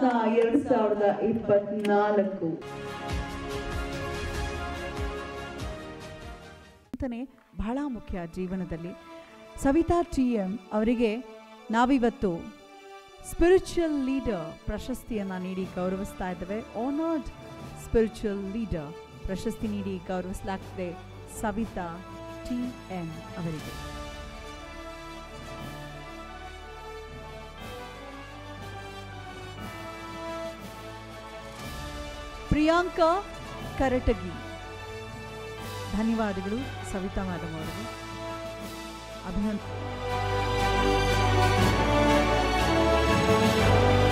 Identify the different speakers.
Speaker 1: ಎರಡು ಸಾವಿರದ ಇಪ್ಪತ್ನಾಲ್ಕು
Speaker 2: ಚಿಂತನೆ ಬಹಳ ಮುಖ್ಯ ಜೀವನದಲ್ಲಿ ಸವಿತಾ ಟಿ ಎಂ ಅವರಿಗೆ ನಾವಿವತ್ತು ಸ್ಪಿರಿಚುವಲ್ ಲೀಡರ್ ಪ್ರಶಸ್ತಿಯನ್ನು ನೀಡಿ ಗೌರವಿಸ್ತಾ ಇದ್ದೇವೆ ಆನರ್ಡ್ ಸ್ಪಿರಿಚುವಲ್ ಲೀಡರ್ ಪ್ರಶಸ್ತಿ ನೀಡಿ ಗೌರವಿಸಲಾಗ್ತಿದೆ ಸವಿತಾ ಟಿ ಎಂ ಅವರಿಗೆ ಪ್ರಿಯಾಂಕಾ ಕರಟಗಿ ಧನ್ಯವಾದಗಳು ಸವಿತಾ ಮೇಡಮ್ ಅವರಿಗೆ ಅಭಿನಂದನೆ